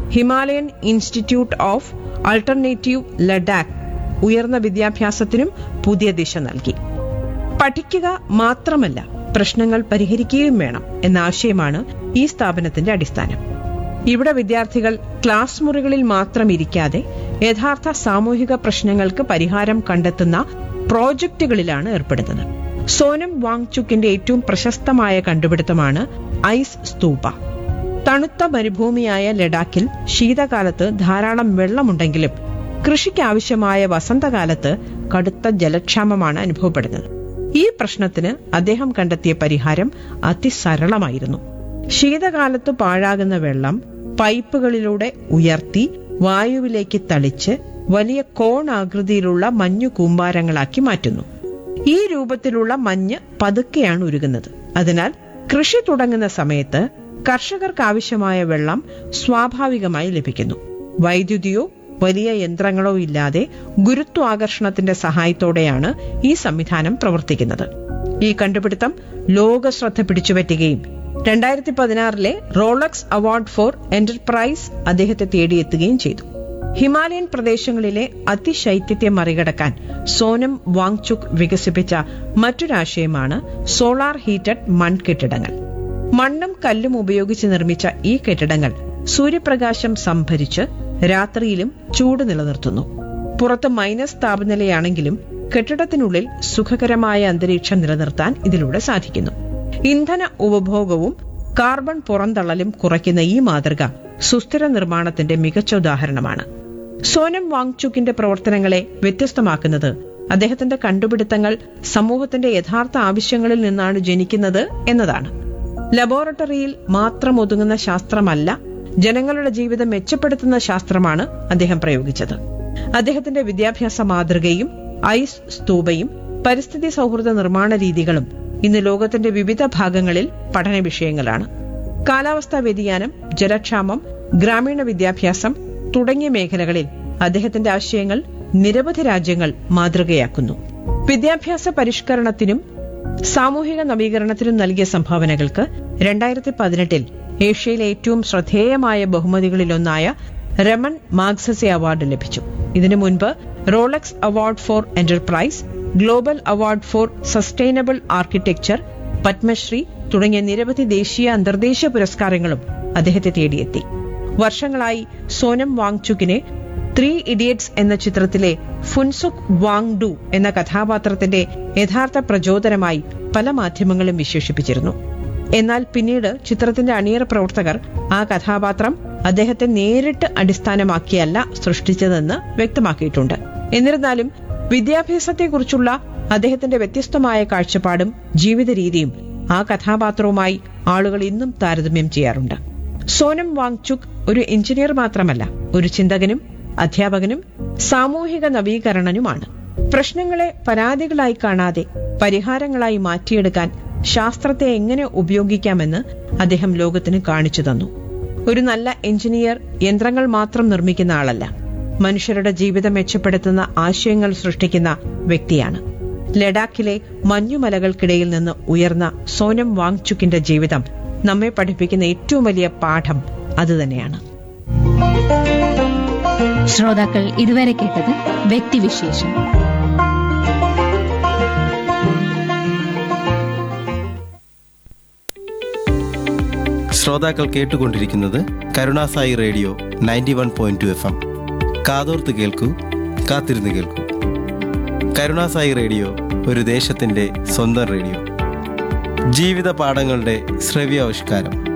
Himalayan institute of alternative Ladakh ഉയർന്ന വിദ്യാഭ്യാസത്തിനും പുതിയ ദിശ നൽകി പഠിക്കുക മാത്രമല്ല പ്രശ്നങ്ങൾ പരിഹരിക്കുകയും വേണം എന്ന ആശയമാണ് ഈ സ്ഥാപനത്തിന്റെ അടിസ്ഥാനം ഇവിടെ വിദ്യാർത്ഥികൾ ക്ലാസ് മുറികളിൽ മാത്രം ഇരിക്കാതെ യഥാർത്ഥ സാമൂഹിക പ്രശ്നങ്ങൾക്ക് പരിഹാരം കണ്ടെത്തുന്ന പ്രോജക്റ്റുകളിലാണ് ഏർപ്പെടുന്നത് സോനം വാങ്ചുക്കിന്റെ ഏറ്റവും പ്രശസ്തമായ കണ്ടുപിടുത്തമാണ് ഐസ് സ്തൂപ തണുത്ത മരുഭൂമിയായ ലഡാക്കിൽ ശീതകാലത്ത് ധാരാളം വെള്ളമുണ്ടെങ്കിലും കൃഷിക്ക് ആവശ്യമായ വസന്തകാലത്ത് കടുത്ത ജലക്ഷാമമാണ് അനുഭവപ്പെടുന്നത് ഈ പ്രശ്നത്തിന് അദ്ദേഹം കണ്ടെത്തിയ പരിഹാരം അതിസരളമായിരുന്നു ശീതകാലത്ത് പാഴാകുന്ന വെള്ളം പൈപ്പുകളിലൂടെ ഉയർത്തി വായുവിലേക്ക് തളിച്ച് വലിയ കോണാകൃതിയിലുള്ള മഞ്ഞു കൂമ്പാരങ്ങളാക്കി മാറ്റുന്നു ഈ രൂപത്തിലുള്ള മഞ്ഞ് പതുക്കെയാണ് ഉരുകുന്നത് അതിനാൽ കൃഷി തുടങ്ങുന്ന സമയത്ത് കർഷകർക്ക് ആവശ്യമായ വെള്ളം സ്വാഭാവികമായി ലഭിക്കുന്നു വൈദ്യുതിയോ വലിയ യന്ത്രങ്ങളോ ഇല്ലാതെ ഗുരുത്വാകർഷണത്തിന്റെ സഹായത്തോടെയാണ് ഈ സംവിധാനം പ്രവർത്തിക്കുന്നത് ഈ കണ്ടുപിടുത്തം ലോക ശ്രദ്ധ പിടിച്ചുപറ്റുകയും രണ്ടായിരത്തി പതിനാറിലെ റോളക്സ് അവാർഡ് ഫോർ എന്റർപ്രൈസ് അദ്ദേഹത്തെ തേടിയെത്തുകയും ചെയ്തു ഹിമാലയൻ പ്രദേശങ്ങളിലെ അതിശൈത്യത്തെ മറികടക്കാൻ സോനം വാങ്ചുക് വികസിപ്പിച്ച മറ്റൊരാശയമാണ് സോളാർ ഹീറ്റഡ് മൺകെട്ടിടങ്ങൾ മണ്ണും കല്ലും ഉപയോഗിച്ച് നിർമ്മിച്ച ഈ കെട്ടിടങ്ങൾ സൂര്യപ്രകാശം സംഭരിച്ച് രാത്രിയിലും ചൂട് നിലനിർത്തുന്നു പുറത്ത് മൈനസ് താപനിലയാണെങ്കിലും കെട്ടിടത്തിനുള്ളിൽ സുഖകരമായ അന്തരീക്ഷം നിലനിർത്താൻ ഇതിലൂടെ സാധിക്കുന്നു ഇന്ധന ഉപഭോഗവും കാർബൺ പുറന്തള്ളലും കുറയ്ക്കുന്ന ഈ മാതൃക സുസ്ഥിര നിർമ്മാണത്തിന്റെ മികച്ച ഉദാഹരണമാണ് സോനം വാങ്ചുക്കിന്റെ പ്രവർത്തനങ്ങളെ വ്യത്യസ്തമാക്കുന്നത് അദ്ദേഹത്തിന്റെ കണ്ടുപിടുത്തങ്ങൾ സമൂഹത്തിന്റെ യഥാർത്ഥ ആവശ്യങ്ങളിൽ നിന്നാണ് ജനിക്കുന്നത് എന്നതാണ് ലബോറട്ടറിയിൽ മാത്രം ഒതുങ്ങുന്ന ശാസ്ത്രമല്ല ജനങ്ങളുടെ ജീവിതം മെച്ചപ്പെടുത്തുന്ന ശാസ്ത്രമാണ് അദ്ദേഹം പ്രയോഗിച്ചത് അദ്ദേഹത്തിന്റെ വിദ്യാഭ്യാസ മാതൃകയും ഐസ് സ്തൂപയും പരിസ്ഥിതി സൗഹൃദ നിർമ്മാണ രീതികളും ഇന്ന് ലോകത്തിന്റെ വിവിധ ഭാഗങ്ങളിൽ പഠന വിഷയങ്ങളാണ് കാലാവസ്ഥാ വ്യതിയാനം ജലക്ഷാമം ഗ്രാമീണ വിദ്യാഭ്യാസം തുടങ്ങിയ മേഖലകളിൽ അദ്ദേഹത്തിന്റെ ആശയങ്ങൾ നിരവധി രാജ്യങ്ങൾ മാതൃകയാക്കുന്നു വിദ്യാഭ്യാസ പരിഷ്കരണത്തിനും സാമൂഹിക നവീകരണത്തിനും നൽകിയ സംഭാവനകൾക്ക് രണ്ടായിരത്തി പതിനെട്ടിൽ ഏഷ്യയിലെ ഏറ്റവും ശ്രദ്ധേയമായ ബഹുമതികളിലൊന്നായ രമൺ മാഗ്സസെ അവാർഡ് ലഭിച്ചു ഇതിനു മുൻപ് Rolex award for enterprise global award for sustainable architecture Padmashri തുടങ്ങിയ നിരവധി ദേശീയ അന്തർദേശീയ പുരസ്കാരങ്ങളും അദ്ദേഹത്തെ തേടിയെത്തി വർഷങ്ങളായി സോനം വാങ്ചുക്കിനെ ത്രീ ഇഡിയറ്റ്സ് എന്ന ചിത്രത്തിലെ ഫുൻസുക് വാങ് ഡു എന്ന കഥാപാത്രത്തിന്റെ യഥാർത്ഥ പ്രചോദനമായി പല മാധ്യമങ്ങളും വിശേഷിപ്പിച്ചിരുന്നു എന്നാൽ പിന്നീട് ചിത്രത്തിന്റെ അണിയറ പ്രവർത്തകർ ആ കഥാപാത്രം അദ്ദേഹത്തെ നേരിട്ട് അടിസ്ഥാനമാക്കിയല്ല സൃഷ്ടിച്ചതെന്ന് വ്യക്തമാക്കിയിട്ടുണ്ട് എന്നിരുന്നാലും വിദ്യാഭ്യാസത്തെക്കുറിച്ചുള്ള അദ്ദേഹത്തിന്റെ വ്യത്യസ്തമായ കാഴ്ചപ്പാടും ജീവിത രീതിയും ആ കഥാപാത്രവുമായി ആളുകൾ ഇന്നും താരതമ്യം ചെയ്യാറുണ്ട് സോനം വാങ്ചുക് ഒരു എഞ്ചിനീയർ മാത്രമല്ല ഒരു ചിന്തകനും അധ്യാപകനും സാമൂഹിക നവീകരണനുമാണ് പ്രശ്നങ്ങളെ പരാതികളായി കാണാതെ പരിഹാരങ്ങളായി മാറ്റിയെടുക്കാൻ ശാസ്ത്രത്തെ എങ്ങനെ ഉപയോഗിക്കാമെന്ന് അദ്ദേഹം ലോകത്തിന് കാണിച്ചു തന്നു ഒരു നല്ല എഞ്ചിനീയർ യന്ത്രങ്ങൾ മാത്രം നിർമ്മിക്കുന്ന ആളല്ല മനുഷ്യരുടെ ജീവിതം മെച്ചപ്പെടുത്തുന്ന ആശയങ്ങൾ സൃഷ്ടിക്കുന്ന വ്യക്തിയാണ് ലഡാക്കിലെ മഞ്ഞുമലകൾക്കിടയിൽ നിന്ന് ഉയർന്ന സോനം വാങ്ചുക്കിന്റെ ജീവിതം നമ്മെ പഠിപ്പിക്കുന്ന ഏറ്റവും വലിയ പാഠം അതുതന്നെയാണ് ശ്രോതാക്കൾ ഇതുവരെ കേട്ടത് വ്യക്തിവിശേഷം ശ്രോതാക്കൾ കേട്ടുകൊണ്ടിരിക്കുന്നത് കരുണാസായി radio ninety one point two F M കാതോർത്ത് കേൾക്കൂ കാത്തിരുന്ന് കേൾക്കൂ കരുണാസായി റേഡിയോ ഒരു ദേശത്തിൻ്റെ സ്വന്തം റേഡിയോ ജീവിത പാഠങ്ങളുടെ ശ്രവ്യാവിഷ്കാരം